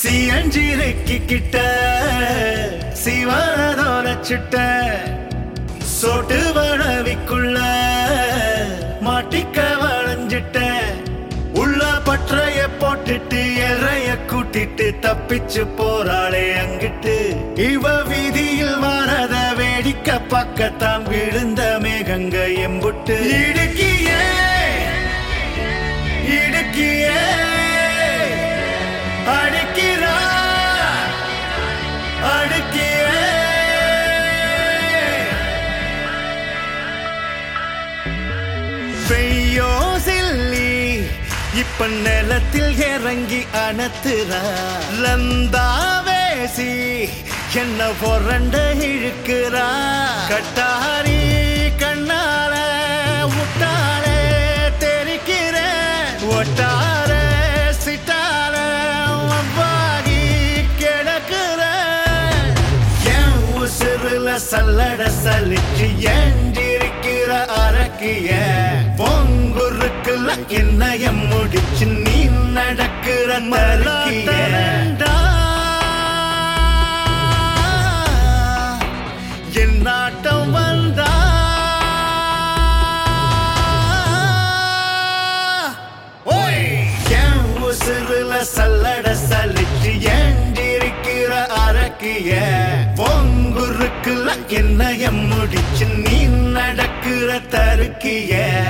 சியஞ்சிரைக்கு கிட்ட சிவனதோர சுட்ட சோட்டு வளவிக்குள்ள மாட்டிக்க வளைஞ்சிட்ட உள்ள பற்றைய போட்டுட்டு எறைய கூட்டிட்டு தப்பிச்சு போறாளே அங்கிட்டு இவ வீதியில் வாரத வேடிக்கை பக்கத்தான் விழுந்த மேகங்க எம்புட்டு இடுக்கியே இடுக்கியே அடிக்கிறா அடிக்கியே பெய்யோ சில்லி இப்ப நிலத்தில் இறங்கி அணத்துறா லந்தாவேசி என்ன பொறண்ட இழுக்கிறா கட்டாரி கண்ணால முட்டால தெரிக்கிற ஒட்டார சிட்டால வவ்வாகி கிடக்குற என் உசுருல சல்லட சலிச்சு ஏண்டிருக்கிற அரக்கிய பொங்குருக்குல என்னைய முடிச்சு நீ நடக்கிற மறுக்கிய என் நாட்டம் வந்தா ஓய் என் உசுருல சல்லட சலிச்சு ஏண்டிருக்கிற அரக்கிய பொங்குருக்குல என்னைய முடிச்சு நீ நடக்கிற தருக்கிய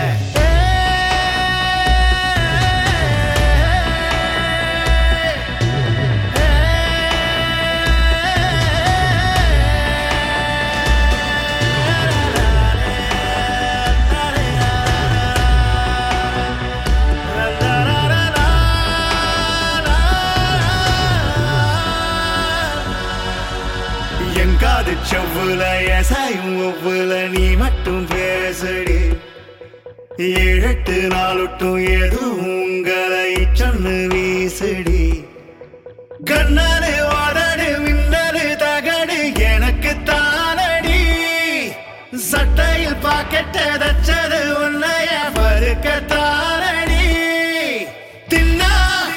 என் காது செவ்வுல எசாயும் ஒவ்வொல நீ மட்டும் பேசடி ஏழெட்டு நாளொட்டும் எதுவும் உங்களை சொன்னு வீசடி கண்ணாரு வாடாடு மின்னரு தகடு எனக்கு தானடி சட்டையில் பாக்கெட்ட தச்சது உன்னைய பருக்க தானடி தின்னா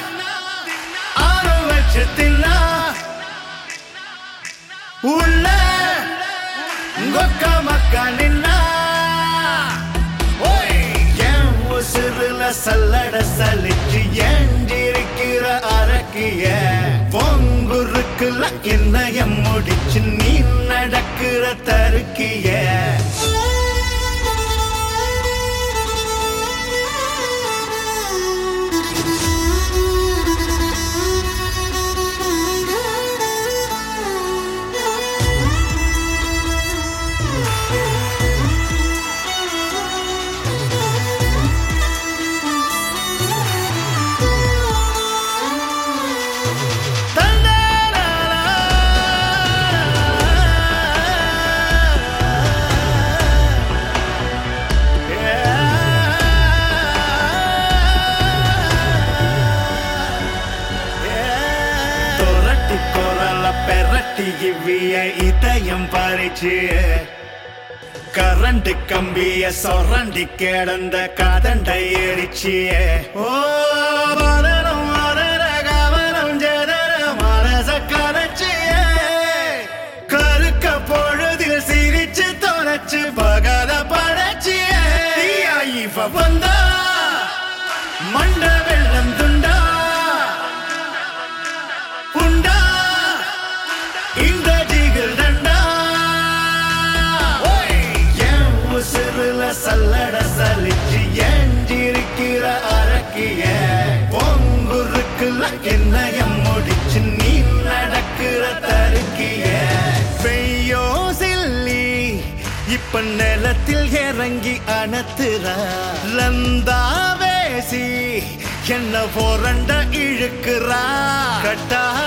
ஆறு வச்சு தின்னா உள்ள கொக்க மக்கா நின்னா ஓய் என் உசுருல சல்லட சலிச்சு ஏண்டிருக்கிற அரக்கிய பொங்குருக்குல என்னைய முடிச்சு நீ நடக்கிற தருக்கிய தொரட்டி குரல பெரட்டி இவ்விய இதயம் பறிச்சு கரண்ட் கம்பிய சொரண்டி கிடந்த கதண்டை எரிச்சு ஓ வரணும் வரர கவனம் ஜெதர மனச கரைச்சு கருக்க பொழுதில் சிரிச்சு தொலைச்சு பகல படைச்சு இவ வந்தா மண்ட வெள்ளம் துண்டா உண்டா இந்த ஜிகில் தண்டா என் உசுருல சல்லட சலிச்சு ஏண்டிருக்கிற அரக்கிய பொங்குருக்குல என்னைய முடிச்சு நீ நடக்கிற தருக்கிய பெய்யோ சில்லி இப்ப நிலத்தில் இறங்கி அணத்துறா லந்தாவேசி என்ன போரண்ட இழுக்கிறா கட்டா